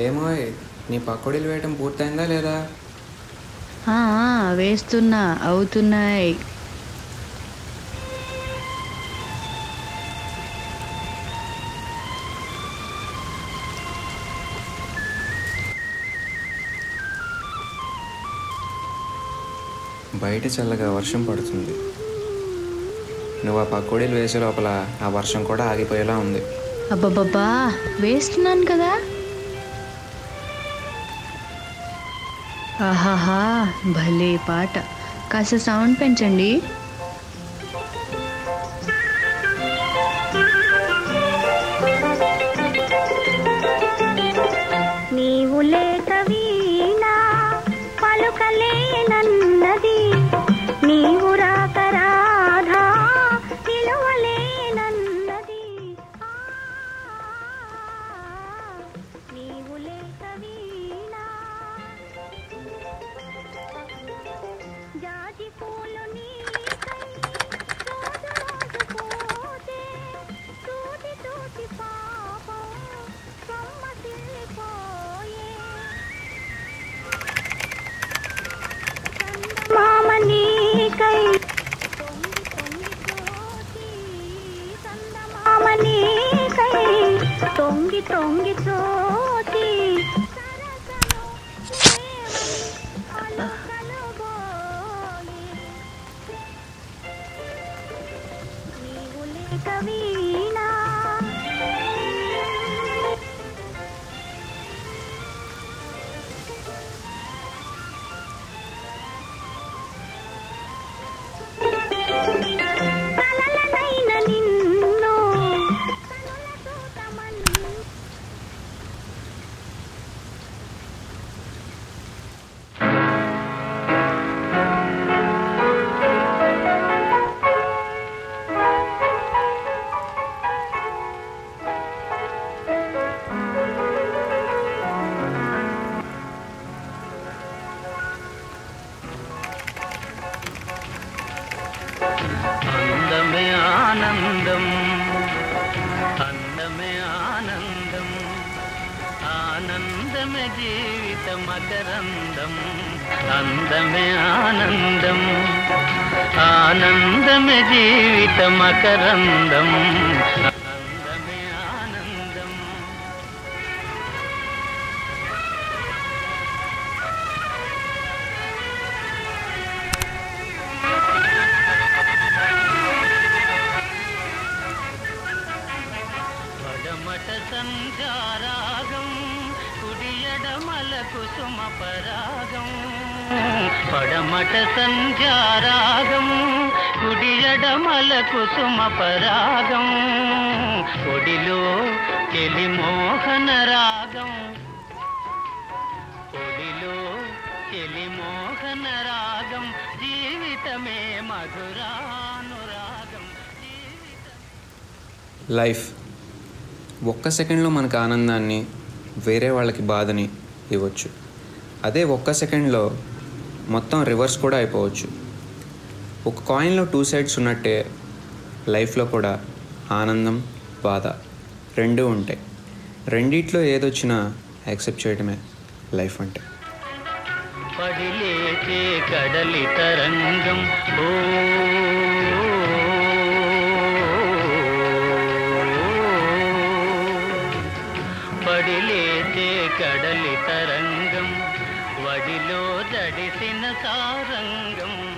ఏమో నీ పకోడీలు వేయటం పూర్తయిందా లేదా ఆ, ఆ, వేస్తున్నా అవుతున్నాయి బయట చల్లగా వర్షం పడుతుంది నువ్వు ఆ పకోడీలు వేసే లోపల ఆ వర్షం కూడా ఆగిపోయేలా ఉంది అబ్బబ్బబ్బా వేస్తున్నాను కదా ఆహాహా భలే పాట కాస్త సౌండ్ పెంచండి నీవు లేక వీణా పలుకలేనన్నది నీవు రాక రాధా పిలువలేనన్నది ఆ, నీవు లేక వీణా జాజి పూలు నీకై రోజు రోజు పోతే చూసి చూసి పాపం సొమ్మసిల్లిపోయే మామ నీకై తొంగి తొంగి చూసి చందమామ నీకై తొంగి తొంగి చూసి సరసను రేవు అలుకలు బోయే నీవు లేక వీణా కలలనైన నిన్ను కనుల చూతమన్ను అందమే ఆనందం అందమే ఆనందం ఆనందమే జీవిత మకరందం అందమే ఆనందం ఆనందమే జీవిత మకరందం అందమే ఆనందం పడమట సంధ్యారాగం కుడియడమల కుసుమ పరాగం పడమట సంధ్యారాగం కుడియడమల కుసుమ పరాగం ఒడిలో కెలి మోహన రాగం ఒడిలో కెలి మోహన రాగం జీవితమే మధురానురాగం జీవితం లైఫ్ ఒక్క సెకండ్లో మనకు ఆనందాన్ని వేరే వాళ్ళకి బాధని ఇవ్వచ్చు అదే ఒక్క సెకండ్లో మొత్తం రివర్స్ కూడా అయిపోవచ్చు ఒక కాయిన్లో టూ సైడ్స్ ఉన్నట్టే లైఫ్లో కూడా ఆనందం బాధ రెండూ ఉంటాయి రెండిట్లో ఏదొచ్చినా యాక్సెప్ట్ చేయడమే లైఫ్ అంటే పడిలేచే కడలి తరంగం ఓ పడిలేచే కడలి తరంగం వడిలో జడిసిన సారంగం